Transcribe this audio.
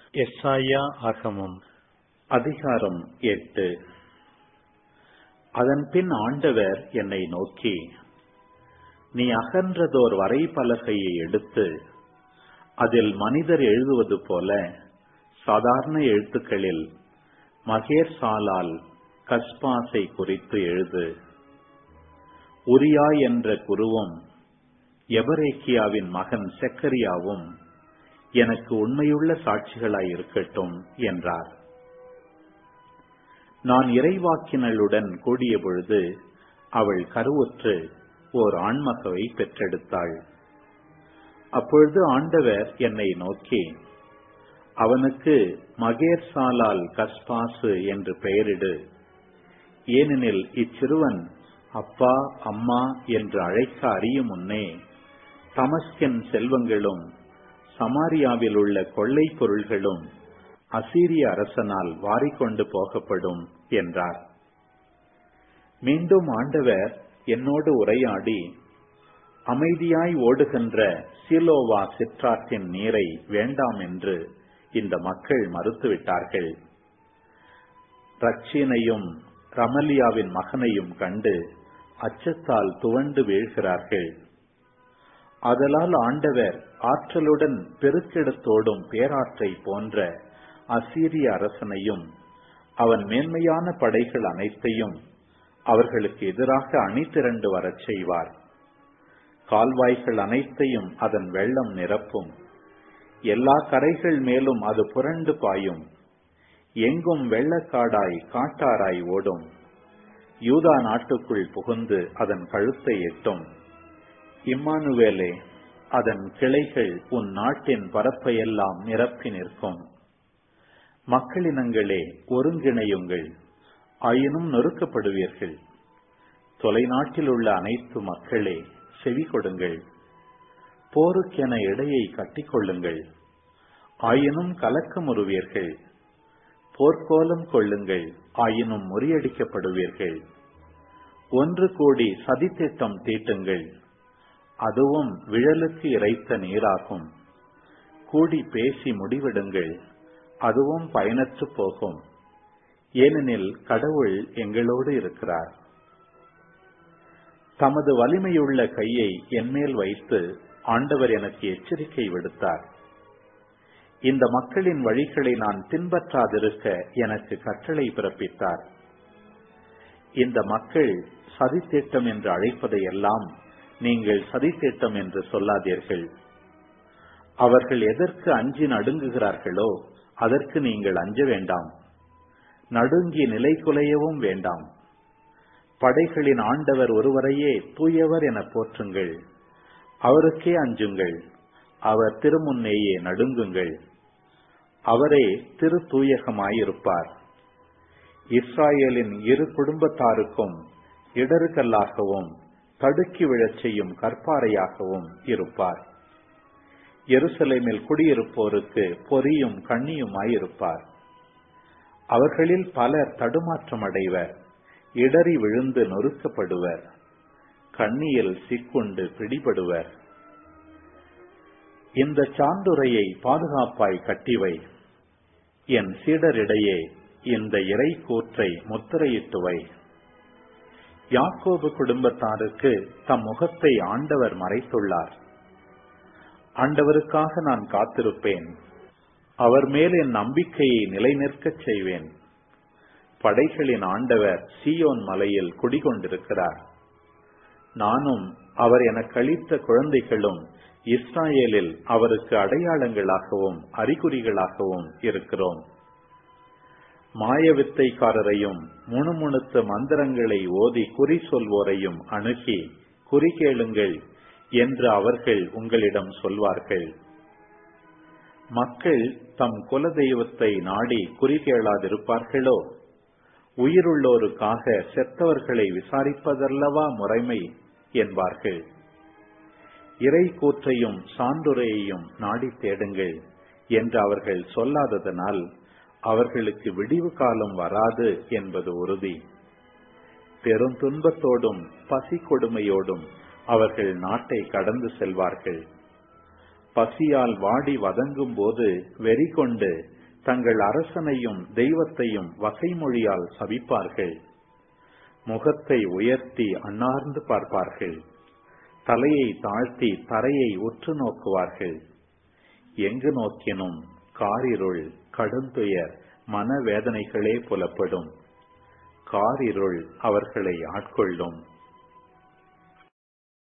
எஸ்ஐயா ஆகமம் அதிகாரம் எட்டு அதன்பின் ஆண்டவர் என்னை நோக்கி நீ அகன்றதோர் வரைபலகையை எடுத்து அதில் மனிதர் எழுதுவது போல சாதாரண எழுத்துக்களில் மகேர் சாலால் கஸ்பாஸை குறித்து எழுது உரியா என்ற குருவும் எபரேக்கியாவின் மகன் செக்கரியாவும் எனக்கு உண்மையுள்ள சாட்சிகளாய் இருக்கட்டும் என்றார் நான் இறைவாக்கினளுடன் கூடிய பொழுது அவள் கருவுற்று ஓர் ஆண்மகவை பெற்றெடுத்தாள் அப்பொழுது ஆண்டவர் என்னை நோக்கி அவனுக்கு மகேர் சாலால் கஸ்பாசு என்று பெயரிடு ஏனெனில் இச்சிறுவன் அப்பா அம்மா என்று அழைக்க அறியும் முன்னே தமஸ்கின் செல்வங்களும் சமாரியாவில் உள்ள கொள்ளை பொருள்களும் அசீரிய அரசனால் வாரிக்கொண்டு போகப்படும் என்றார் மீண்டும் ஆண்டவர் என்னோடு உரையாடி அமைதியாய் ஓடுகின்ற சீலோவா சிற்றாற்றின் நீரை வேண்டாம் என்று இந்த மக்கள் மறுத்துவிட்டார்கள் ரட்சீனையும் ரமலியாவின் மகனையும் கண்டு அச்சத்தால் துவண்டு வீழ்கிறார்கள் அதலால் ஆண்டவர் ஆற்றலுடன் பெருக்கெடுத்தோடும் பேராற்றை போன்ற அசீரிய அரசனையும் அவன் மேன்மையான படைகள் அனைத்தையும் அவர்களுக்கு எதிராக அணி திரண்டு வரச் செய்வார் கால்வாய்கள் அனைத்தையும் அதன் வெள்ளம் நிரப்பும் எல்லா கரைகள் மேலும் அது புரண்டு பாயும் எங்கும் வெள்ளக்காடாய் காட்டாராய் ஓடும் யூதா நாட்டுக்குள் புகுந்து அதன் கழுத்தை எட்டும் இம்மானுவேலே அதன் கிளைகள் உன் நாட்டின் பரப்பையெல்லாம் நிரப்பி நிற்கும் மக்களினங்களே ஒருங்கிணையுங்கள் ஆயினும் நொறுக்கப்படுவீர்கள் தொலைநாட்டில் உள்ள அனைத்து மக்களே செவி கொடுங்கள் போருக்கென இடையை கட்டிக்கொள்ளுங்கள் ஆயினும் கலக்கமுறுவீர்கள் போர்க்கோலம் கொள்ளுங்கள் ஆயினும் முறியடிக்கப்படுவீர்கள் ஒன்று கூடி சதித்திட்டம் தீட்டுங்கள் அதுவும் விழலுக்கு இறைத்த நீராகும் கூடி பேசி முடிவிடுங்கள் அதுவும் பயனற்று போகும் ஏனெனில் கடவுள் எங்களோடு இருக்கிறார் தமது வலிமையுள்ள கையை என்மேல் வைத்து ஆண்டவர் எனக்கு எச்சரிக்கை விடுத்தார் இந்த மக்களின் வழிகளை நான் பின்பற்றாதிருக்க எனக்கு கட்டளை பிறப்பித்தார் இந்த மக்கள் சதித்திட்டம் என்று அழைப்பதை எல்லாம் நீங்கள் சதித்திட்டம் என்று சொல்லாதீர்கள் அவர்கள் எதற்கு அஞ்சி நடுங்குகிறார்களோ அதற்கு நீங்கள் அஞ்ச வேண்டாம் நடுங்கி நிலை குலையவும் வேண்டாம் படைகளின் ஆண்டவர் ஒருவரையே தூயவர் என போற்றுங்கள் அவருக்கே அஞ்சுங்கள் அவர் திருமுன்னேயே நடுங்குங்கள் அவரே திரு தூயகமாயிருப்பார் இஸ்ராயலின் இரு குடும்பத்தாருக்கும் இடறுகல்லாகவும் தடுக்கி விழச் செய்யும் கற்பாறையாகவும் இருப்பார் எருசலேமில் குடியிருப்போருக்கு பொறியும் கண்ணியுமாயிருப்பார் அவர்களில் பலர் தடுமாற்றம் அடைவர் இடறி விழுந்து நொறுக்கப்படுவர் கண்ணியில் சிக்குண்டு பிடிபடுவர் இந்த சான்றுரையை பாதுகாப்பாய் கட்டிவை என் சீடரிடையே இந்த இறை கூற்றை முத்திரையிட்டுவை யாக்கோபு குடும்பத்தாருக்கு தம் முகத்தை ஆண்டவர் மறைத்துள்ளார் ஆண்டவருக்காக நான் காத்திருப்பேன் அவர் மேல் என் நம்பிக்கையை நிலைநிற்கச் செய்வேன் படைகளின் ஆண்டவர் சியோன் மலையில் குடிகொண்டிருக்கிறார் நானும் அவர் எனக்கு அளித்த குழந்தைகளும் இஸ்ராயேலில் அவருக்கு அடையாளங்களாகவும் அறிகுறிகளாகவும் இருக்கிறோம் மாயவித்தைக்காரரையும் முணுமுணுத்த மந்திரங்களை ஓதி குறி சொல்வோரையும் அணுகி குறி கேளுங்கள் என்று அவர்கள் உங்களிடம் சொல்வார்கள் மக்கள் தம் குலதெய்வத்தை நாடி குறி கேளாதிருப்பார்களோ உயிருள்ளோருக்காக செத்தவர்களை விசாரிப்பதல்லவா முறைமை என்பார்கள் இறை கூற்றையும் சான்றுரையையும் நாடி தேடுங்கள் என்று அவர்கள் சொல்லாததனால் அவர்களுக்கு விடிவு காலம் வராது என்பது உறுதி பெரும் துன்பத்தோடும் பசி கொடுமையோடும் அவர்கள் நாட்டை கடந்து செல்வார்கள் பசியால் வாடி வதங்கும் போது வெறி கொண்டு தங்கள் அரசனையும் தெய்வத்தையும் வசைமொழியால் சபிப்பார்கள் முகத்தை உயர்த்தி அன்னார்ந்து பார்ப்பார்கள் தலையை தாழ்த்தி தரையை உற்று நோக்குவார்கள் எங்கு நோக்கினும் காரிருள் கடுந்துயர் மனவேதனைகளே புலப்படும் காரிருள் அவர்களை ஆட்கொள்ளும்